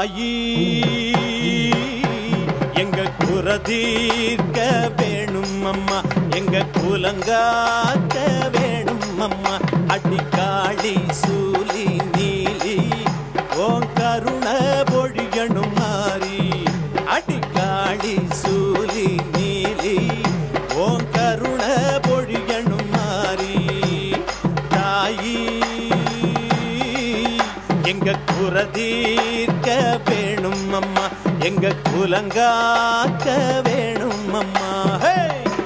தாயி எங்க குரதீர்க்க வேணும் அம்மா எங்க குலங்காக்க வேணும் அம்மா அடிக்காளி சூலி நீலி ஓன் கருண பொழியணும் மாறி அடிக்காளி சூலி நீலி ஓன் கருண பொழியணும் மாறி தாயி எங்க குரதீர்க்க வேணும் அம்மா எங்க குலங்காக்க வேணும் அம்மா ஹே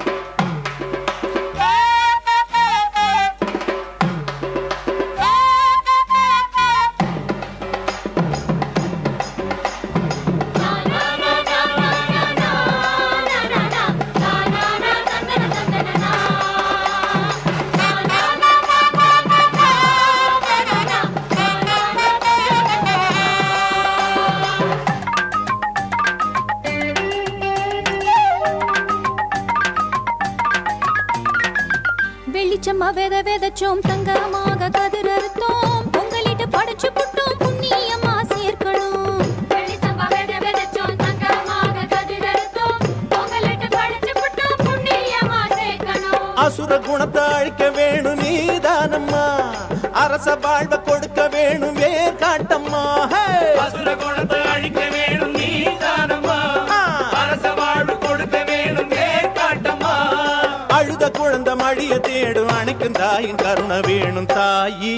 வெளிச்சமா வெத வெதச்சோம் தங்கமாக கதிரறுத்தோம் பொங்கலிட்டு படைச்சு புட்டோம் புண்ணியமா சேர்க்கணும் வெளிச்சமா வெத வெதச்சோம் தங்கமாக கதிரறுத்தோம் பொங்கலிட்டு படைச்சு புட்டோம் புண்ணியமா சேர்க்கணும் அசுர குணத்தை அழிக்க வேணும் நீதானம்மா அரச வாழ்வ கொடுக்க வேணும் வேர் காட்டம்மா ஹே! அசுர குணத்தை அழிக்க வேணும் நீதானம்மா ஆ! அரச வாழ்வு கொடுக்க வேணும் ஏற்காட்டம்மா அழுத குழந்தை மழிய தேடும் அணைக்கும் தாயின் கருணை வேணும் தாயி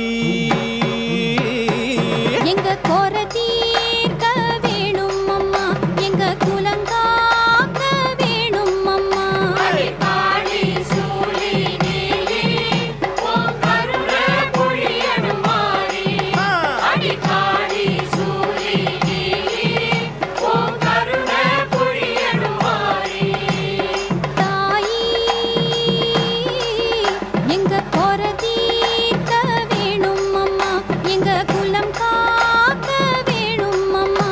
எங்க கோர தீர்க்க வேணும் அம்மா எங்க குலங்காக்க வேணும் அம்மா ஆ! தாயி எங்க கோர தீர்க்க வேணும் அம்மா எங்க குலம் காக்க வேணும் அம்மா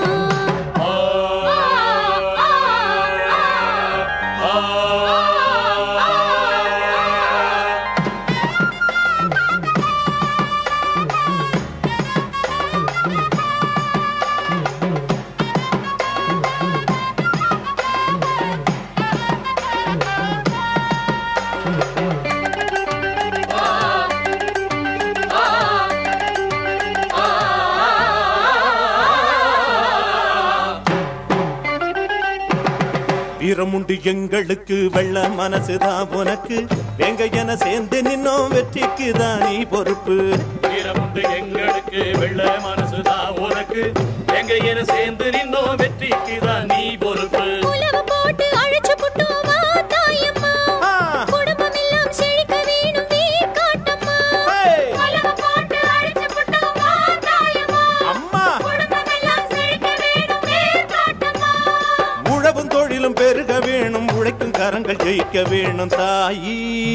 வீரமுண்டு எங்களுக்கு வெள்ள மனசுதான் உனக்கு எங்க என சேர்ந்து நின்னோம் வெற்றிக்கு தான் நீ பொறுப்பு வீரமுண்டு எங்களுக்கு வெள்ள மனசுதான் உனக்கு எங்க என சேர்ந்து நின்னோம் வெற்றிக்கு தான் நீ பொறுப்பு உலவு போட்டு அழைச்சு புட்டோமா தாயம்மா ஆ! குடும்பம் எல்லாம் செழிக்க வேணும் வீர் காட்டம்மா ஹே! உலவு போட்டு அழைச்சு புட்டோமா தாயம்மா அம்மா குடும்பம் எல்லாம் செழிக்க வேணும் வீர் காட்டம்மா உழவும் தொழிலும் பெருக வேணும் உழைக்கும் கரங்கள் ஜெயிக்க வேணும் தாயி